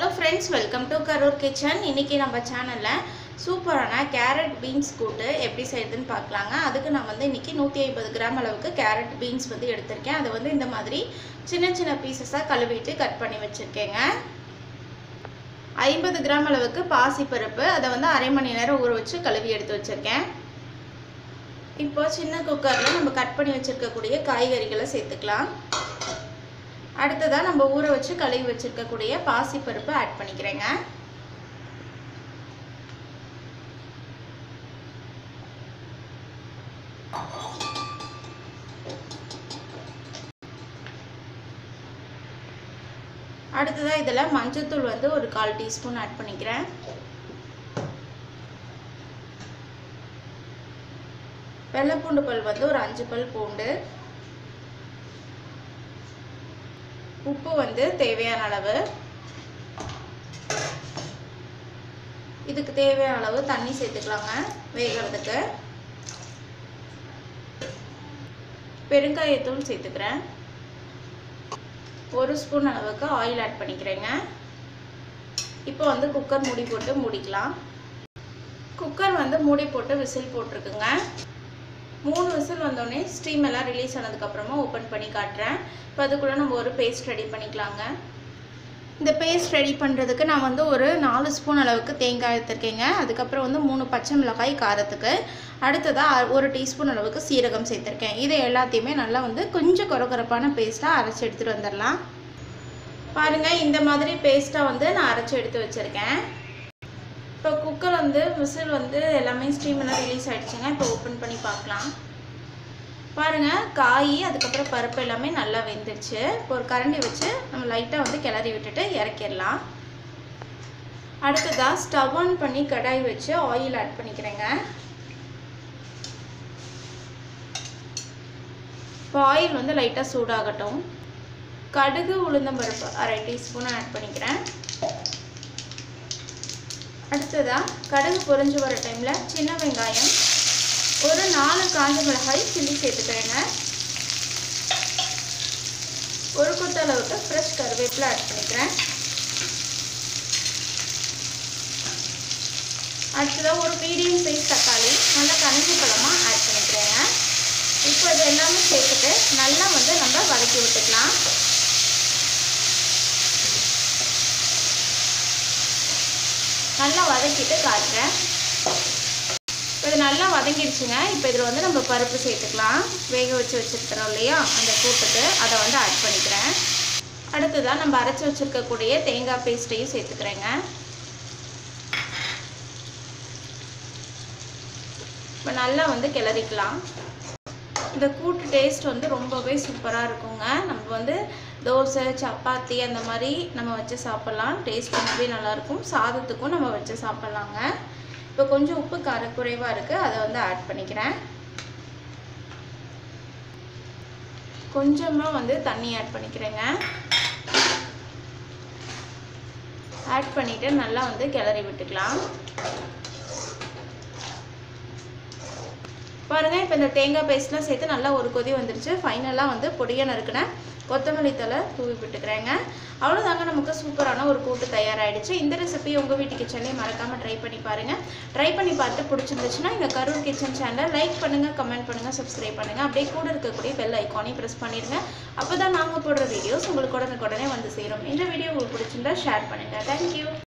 hello friends welcome to Karur kitchen இன்றைக்கி நம்ம சேனலில் சூப்பரான கேரட் பீன்ஸ் கூட்டு எப்படி செய்யுதுன்னு பார்க்கலாங்க அதுக்கு நான் வந்து இன்றைக்கி நூற்றி ஐம்பது கிராம் அளவுக்கு கேரட் பீன்ஸ் வந்து எடுத்திருக்கேன் அதை வந்து இந்த மாதிரி சின்ன சின்ன பீசஸாக கழுவிட்டு கட் பண்ணி வச்சுருக்கேங்க ஐம்பது கிராம் அளவுக்கு பாசிப்பருப்பு அதை வந்து அரை மணி நேரம் ஊற வச்சு கழுவி எடுத்து வச்சுருக்கேன் இப்போ சின்ன குக்கரில் நம்ம கட் பண்ணி வச்சுருக்கக்கூடிய காய்கறிகளை சேர்த்துக்கலாம் அடுத்ததாக நம்ம ஊற வச்சு கழுவி வச்சுருக்கக்கூடிய பாசிப்பருப்பு ஆட் பண்ணிக்கிறேங்க அடுத்ததாக இதில் மஞ்சள்தூள் வந்து ஒரு கால் டீஸ்பூன் ஆட் பண்ணிக்கிறேன் வெள்ளைப்பூண்டு பல் வந்து ஒரு அஞ்சு பல் பூண்டு உப்பு வந்து தேவையான அளவு இதுக்கு தேவையான அளவு தண்ணி சேர்த்துக்கலாங்க வேகிறதுக்கு பெருங்காயத்தூள் சேர்த்துக்கிறேன் ஒரு ஸ்பூன் அளவுக்கு ஆயில் ஆட் பண்ணிக்கிறேங்க இப்போ வந்து குக்கர் மூடி போட்டு மூடிக்கலாம் குக்கர் வந்து மூடி போட்டு விசில் போட்டிருக்குங்க மூணு விசில் வந்தோடனே ஸ்டீம் எல்லாம் ரிலீஸ் ஆனதுக்கப்புறமா ஓப்பன் பண்ணி காட்டுறேன் இப்போ அதுக்குள்ளே நம்ம ஒரு பேஸ்ட் ரெடி பண்ணிக்கலாங்க இந்த பேஸ்ட் ரெடி பண்ணுறதுக்கு நான் வந்து ஒரு நாலு ஸ்பூன் அளவுக்கு தேங்காய் எடுத்துருக்கேங்க அதுக்கப்புறம் வந்து மூணு பச்சை மிளகாய் காரத்துக்கு அடுத்ததாக ஒரு டீஸ்பூன் அளவுக்கு சீரகம் சேர்த்துருக்கேன் இதை எல்லாத்தையுமே நல்லா வந்து கொஞ்சம் குறகுறப்பான பேஸ்ட்டாக அரைச்சி எடுத்துகிட்டு வந்துடலாம் பாருங்கள் இந்த மாதிரி பேஸ்ட்டாக வந்து நான் அரைச்சி எடுத்து வச்சுருக்கேன் இப்போ குக்கர் வந்து விசில் வந்து எல்லாமே ஸ்டீம் எல்லாம் ரிலீஸ் ஆகிடுச்சுங்க இப்போ ஓப்பன் பண்ணி பார்க்கலாம் பாருங்கள் காய் அதுக்கப்புறம் பருப்பு எல்லாமே நல்லா வெந்துடுச்சு இப்போ ஒரு கரண்டி வச்சு நம்ம லைட்டாக வந்து கிளறி விட்டுட்டு இறக்கிடலாம் அடுத்ததாக ஸ்டவ் ஆன் பண்ணி கடாய் வச்சு ஆயில் ஆட் பண்ணிக்கிறேங்க இப்போ ஆயில் வந்து லைட்டாக சூடாகட்டும் கடுகு உளுந்தம்பருப்பு அரை டீஸ்பூன் ஆட் பண்ணிக்கிறேன் அடுத்ததாக கடுகு பொரிஞ்சு வர டைமில் சின்ன வெங்காயம் ஒரு நாலு காஞ்ச மிளகாய் சில்லி சேர்த்துக்கிறேங்க ஒரு கொத்த அளவுக்கு ஃப்ரெஷ் கருவேப்பிலை ஆட் பண்ணிக்கிறேன் அடுத்ததாக ஒரு மீடியம் சைஸ் தக்காளி நல்லா கனிஞ்ச பழமாக ஆட் பண்ணிக்கிறேங்க இப்போ இது எல்லாமே சேர்த்துட்டு நல்லா வந்து நம்ம வதக்கி விட்டுக்கலாம் நல்லா வதக்கிட்டு காட்டுறேன் இப்போ இது நல்லா வதங்கிடுச்சுங்க இப்போ இதில் வந்து நம்ம பருப்பு சேர்த்துக்கலாம் வேக வச்சு வச்சுருக்கிறோம் இல்லையா அந்த கூட்டுக்கு அதை வந்து ஆட் பண்ணிக்கிறேன் அடுத்ததாக நம்ம அரைச்சி வச்சுருக்கக்கூடிய தேங்காய் பேஸ்ட்டையும் சேர்த்துக்கிறேங்க இப்போ நல்லா வந்து கிளறிக்கலாம் இந்த கூட்டு டேஸ்ட் வந்து ரொம்பவே சூப்பராக இருக்குங்க நம்ம வந்து தோசை சப்பாத்தி அந்த மாதிரி நம்ம வச்சு சாப்பிட்லாம் டேஸ்ட் ரொம்பவே நல்லாயிருக்கும் சாதத்துக்கும் நம்ம வச்சு சாப்பிட்லாங்க இப்போ கொஞ்சம் உப்பு காரக்குறைவாக இருக்குது அதை வந்து ஆட் பண்ணிக்கிறேன் கொஞ்சமாக வந்து தண்ணி ஆட் பண்ணிக்கிறேங்க ஆட் பண்ணிவிட்டு நல்லா வந்து கிளறி விட்டுக்கலாம் பாருங்கள் இப்போ இந்த தேங்காய் பேஸ்ட்லாம் சேர்த்து நல்லா ஒரு கொதி வந்துருச்சு ஃபைனலாக வந்து பொடியாக நறுக்கின கொத்தமல்லி தலை தூவி விட்டுக்கிறேங்க அவ்வளோதாங்க நமக்கு சூப்பரான ஒரு கூட்டு தயாராகிடுச்சு இந்த ரெசிபி உங்கள் வீட்டு கிச்சன்லேயே மறக்காமல் ட்ரை பண்ணி பாருங்கள் ட்ரை பண்ணி பார்த்து பிடிச்சிருந்துச்சுன்னா இந்த கரூர் கிச்சன் சேனலை லைக் பண்ணுங்கள் கமெண்ட் பண்ணுங்கள் சப்ஸ்கிரைப் பண்ணுங்கள் அப்படியே கூட இருக்கக்கூடிய பெல் ஐக்கானையும் ப்ரெஸ் பண்ணிடுங்க அப்போ தான் நாங்கள் போடுற வீடியோஸ் உங்களுக்கு உடனுக்குடனே வந்து சேரும் இந்த வீடியோ உங்களுக்கு பிடிச்சிருந்தா ஷேர் பண்ணுங்கள் தேங்க்யூ